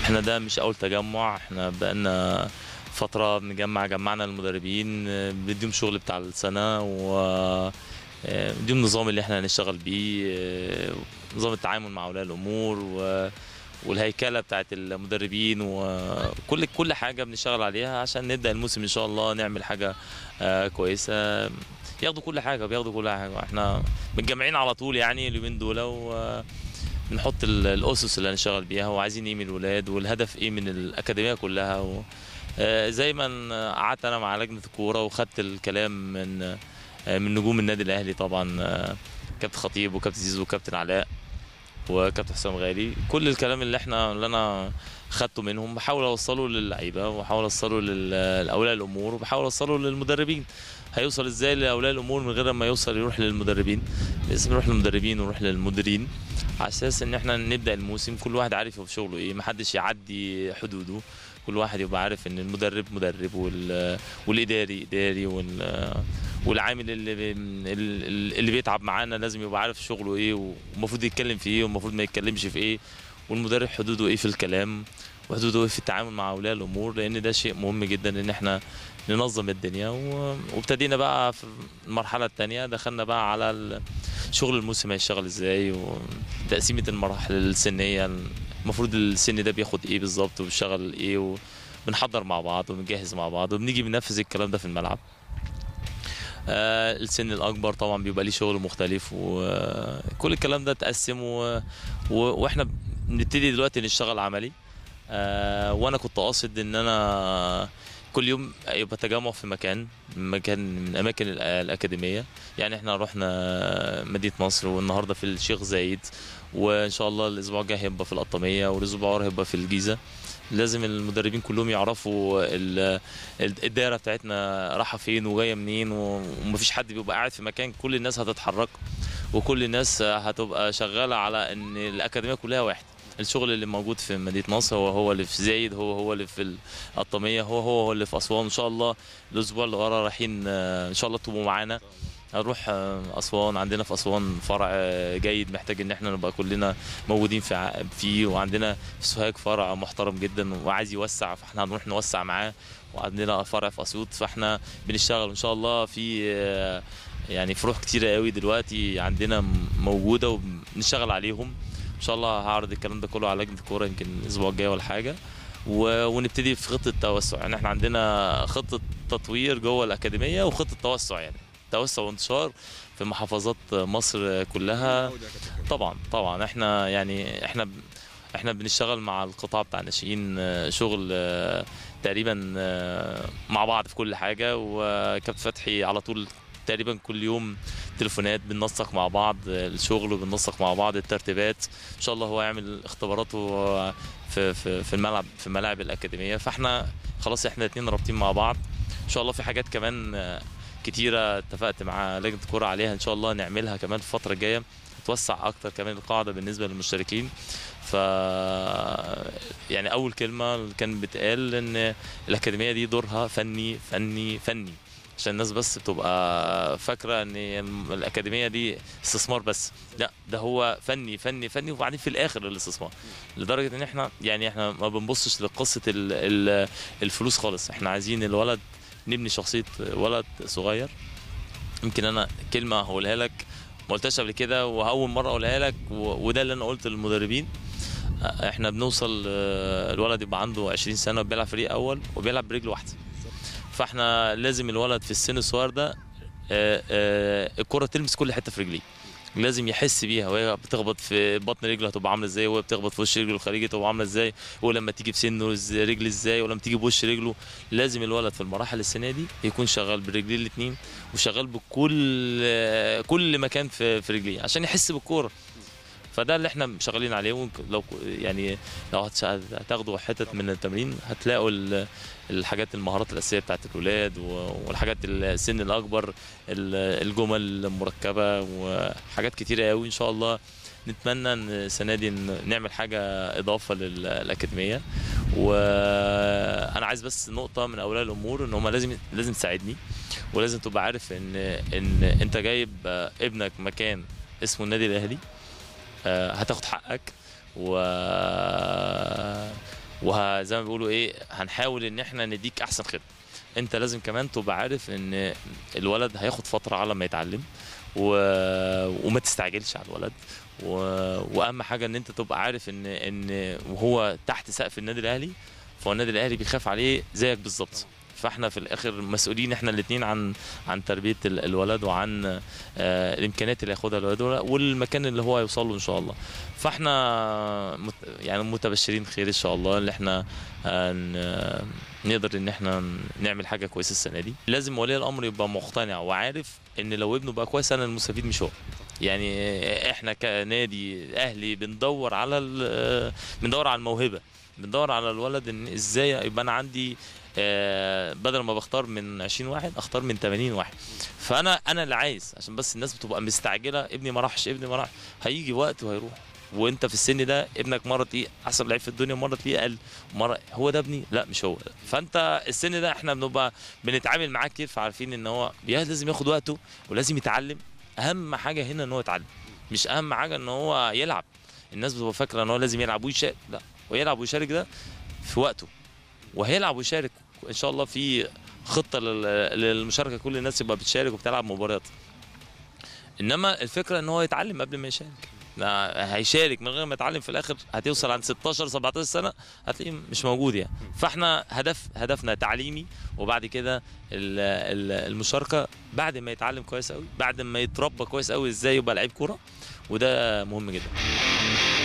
احنا ده مش اول تجمع احنا بقالنا فترة بنجمع جمعنا المدربين آه، بنديهم شغل بتاع السنة و آه، نديهم النظام اللي احنا هنشتغل بيه آه، نظام التعامل مع اولياء الامور و والهيكله بتاعت المدربين وكل كل حاجه بنشتغل عليها عشان نبدا الموسم ان شاء الله نعمل حاجه آه، كويسه ياخدوا كل حاجه بياخدوا كل حاجه احنا متجمعين على طول يعني اليومين دول و بنحط ال- الاسس اللي هنشتغل بيها وعايزين ايه من الولاد والهدف ايه من الاكاديميه كلها و... آه، زي ما ن- قعدت انا مع لجنه الكوره وخدت الكلام من آه، من نجوم النادي الاهلي طبعا آه، كابتن خطيب وكابتن زيزو وكابتن علاء وكابتن حسام غالي كل الكلام اللي احنا اللي انا خدته منهم بحاول اوصله للعيبه وبحاول اوصله لل- لاولياء الامور وبحاول اوصله للمدربين هيوصل ازاي لاولياء الامور من غير ما يوصل يروح للمدربين لازم يروح للمدربين ويروح للمديرين على اساس ان احنا نبدا الموسم كل واحد عارف هو في شغله ايه محدش يعدي حدوده كل واحد يبقى عارف ان المدرب مدرب وال... والاداري اداري وال... والعامل اللي بي... اللي بيتعب معانا لازم يبقى عارف شغله ايه والمفروض يتكلم في ايه والمفروض ما يتكلمش في ايه والمدرب حدوده ايه في الكلام وحدوده ايه في التعامل مع اولياء الامور لان ده شيء مهم جدا ان احنا ننظم الدنيا و... وابتدينا بقى في المرحله الثانيه دخلنا بقى على ال- شغل الموسم هيشتغل ازاي وتقسيمه المراحل السنيه المفروض السن ده بياخد ايه بالظبط وبيشتغل ايه وبنحضر مع بعض وبنجهز مع بعض وبنيجي بننفذ الكلام ده في الملعب آه، السن الاكبر طبعا بيبقى ليه شغل مختلف وكل الكلام ده اتقسم و... و... واحنا بنبتدي دلوقتي نشتغل عملي آه، وانا كنت قاصد ان انا كل يوم يبقى تجمع في مكان مكان من اماكن الأ- الاكاديميه يعني احنا رحنا مدينه نصر والنهارده في الشيخ زايد وان شاء الله الاسبوع الجاي هيبقى في القطاميه والاسبوع الجاي هيبقى في الجيزه لازم المدربين كلهم يعرفوا ال- ال- الدايره بتاعتنا رايحه فين وجايه منين و- ومفيش حد بيبقى قاعد في مكان كل الناس هتتحرك وكل الناس هتبقى شغاله على ان الاكاديميه كلها واحد الشغل اللي موجود في مدينه نصر هو هو اللي في زايد هو هو اللي في القطاميه هو هو هو اللي في اسوان ان شاء الله الاسبوع اللي ورا رايحين آه، ان شاء الله تبقوا معانا هنروح آه، اسوان عندنا في اسوان فرع آه، جيد محتاج ان احنا نبقى كلنا موجودين في ع- فيه وعندنا في سوهاج فرع محترم جدا وعايز يوسع فاحنا هنروح نوسع معاه وعندنا فرع في اسيوط فاحنا بنشتغل ان شاء الله في آه، يعني فروع كتيرة قوي دلوقتي عندنا م- موجودة وبنشتغل عليهم ان شاء الله هعرض الكلام ده كله على لجنة الكورة يمكن الاسبوع الجاي ولا حاجة و- ونبتدي في خطة توسع يعني احنا عندنا خطة تطوير جوه الأكاديمية وخطة توسع يعني توسع وانتشار في محافظات مصر كلها طبعا طبعا احنا يعني احنا ب- احنا بنشتغل مع القطاع بتاع الناشئين آه، شغل آه، تقريبا آه، مع بعض في كل حاجه وكابتن فتحي على طول تقريبا كل يوم تليفونات بننسق مع بعض الشغل وبننسق مع بعض الترتيبات ان شاء الله هو يعمل اختباراته في في في الملعب في ملاعب الاكاديميه فاحنا خلاص احنا الاثنين رابطين مع بعض ان شاء الله في حاجات كمان آه، كتيره اتفقت مع لجنه الكوره عليها ان شاء الله نعملها كمان في الفتره الجايه توسع اكتر كمان القاعده بالنسبه للمشتركين ف يعني اول كلمه اللي كان بتقال ان الاكاديميه دي دورها فني فني فني عشان الناس بس بتبقى فاكره ان الاكاديميه دي استثمار بس لا ده هو فني فني فني وبعدين في الاخر الاستثمار لدرجه ان احنا يعني احنا ما بنبصش لقصه ال- ال- الفلوس خالص احنا عايزين الولد نبني شخصيه ولد صغير يمكن انا كلمه هقولها لك ما قلتهاش قبل كده واول مره اقولها لك و- وده اللي انا قلته للمدربين احنا بنوصل آه، الولد يبقى عنده 20 سنه وبيلعب فريق اول وبيلعب برجل واحده فاحنا لازم الولد في السن الصغير ده آه، آه، الكره تلمس كل حته في رجليه لازم يحس بيها وهي بتخبط في بطن رجله هتبقى عامله ازاي وهي بتخبط في وش رجله الخارجي تبقى عامله ازاي ولما تيجي في سنه إز- رجل ازاي ولما تيجي بوش رجله لازم الولد في المراحل السنيه دي يكون شغال برجليه الاثنين وشغال بكل آه، كل مكان في في رجليه عشان يحس بالكوره فده اللي احنا شغالين عليه وممكن لو يعني لو هتش- هتاخدوا حتت من التمرين هتلاقوا ال- الحاجات المهارات الاساسيه بتاعت الولاد و- والحاجات السن الاكبر ال- الجمل المركبه وحاجات كتيره قوي ان شاء الله نتمنى ان السنه دي ن- نعمل حاجه اضافه للاكاديميه وانا عايز بس نقطه من اولياء الامور ان هم لازم لازم تساعدني ولازم تبقى عارف ان ان انت جايب آه، ابنك مكان اسمه النادي الاهلي آه، هتاخد حقك و وزي ما بيقولوا ايه هنحاول ان احنا نديك احسن خدمه انت لازم كمان تبقى عارف ان الولد هياخد فتره على ما يتعلم و... وما تستعجلش على الولد و... واهم حاجه ان انت تبقى عارف ان ان وهو تحت سقف النادي الاهلي فهو النادي الاهلي بيخاف عليه زيك بالظبط فاحنا في الاخر مسؤولين احنا الاثنين عن عن تربيه ال- الولد وعن آه، الامكانيات اللي ياخدها الولد والمكان اللي هو يوصل له ان شاء الله فاحنا مت يعني متبشرين خير ان شاء الله اللي احنا آه، ن- نقدر ان احنا نعمل حاجه كويسه السنه دي لازم ولي الامر يبقى مقتنع وعارف ان لو ابنه بقى كويس انا المستفيد مش هو يعني احنا كنادي اهلي بندور على ال- بندور على الموهبه بندور على الولد ان ازاي يبقى انا عندي آه، بدل ما بختار من 20 واحد اختار من 80 واحد فانا انا اللي عايز عشان بس الناس بتبقى مستعجله ابني ما راحش ابني ما راح هيجي وقت وهيروح وانت في السن ده ابنك مره تلاقيه احسن لعيب في الدنيا مره تلاقيه اقل مره هو ده ابني لا مش هو فانت السن ده احنا بنبقى بنتعامل معاه كتير فعارفين ان هو يا لازم ياخد وقته ولازم يتعلم اهم حاجه هنا ان هو يتعلم مش اهم حاجه ان هو يلعب الناس بتبقى فاكره ان هو لازم يلعب ويشارك لا ويلعب ويشارك ده في وقته وهيلعب ويشارك ان شاء الله في خطه لل- للمشاركه كل الناس يبقى بتشارك وبتلعب مباريات انما الفكره ان هو يتعلم قبل ما يشارك لا، هيشارك من غير ما يتعلم في الاخر هتوصل عند 16 17 سنه هتلاقيه مش موجود يعني فاحنا هدف هدفنا تعليمي وبعد كده ال- ال- المشاركه بعد ما يتعلم كويس قوي بعد ما يتربى كويس قوي ازاي يبقى لعيب كوره وده مهم جدا